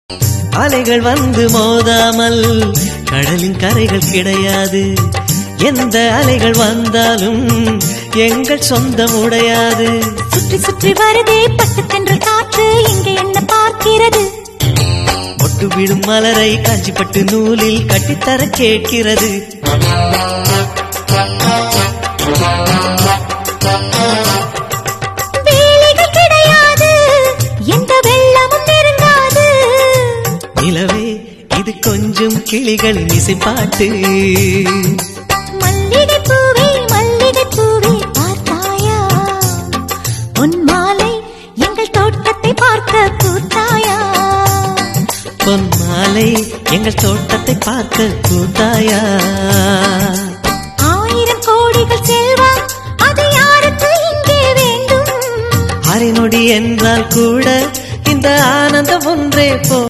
அலைகள் வந்து மோதாமல் கடலின் கரைகள் கிடையாது எந்த அலைகள் வந்தாலும் எங்கள் சொந்தம் உடையாது சுற்றி சுற்றி வருதே பட்டு தென்ற காற்று இங்கே என்ன பார்க்கிறது ஒட்டு விடும் மலரை காஞ்சிப்பட்டு நூலில் கட்டித்தர கேட்கிறது வேலைகள் கிடையாது எந்த வெள்ளமும் நெருங்காது நிலவே இது கொஞ்சம் கிளிகளின் இசைப்பாட்டு மல்லிகை பூவே மல்லிகை பூவே பார்த்தாயா உன் மாலை எங்கள் தோட்டத்தை பார்க்க கூத்தாயா பொன் மாலை எங்கள் தோட்டத்தை பார்க்க கூட்டாயா ஆயிரம் கோடிகள் செல்வம் அது யாருக்கு இங்கே வேண்டும் அரை நொடி என்றால் கூட இந்த ஆனந்தம் ஒன்றே போ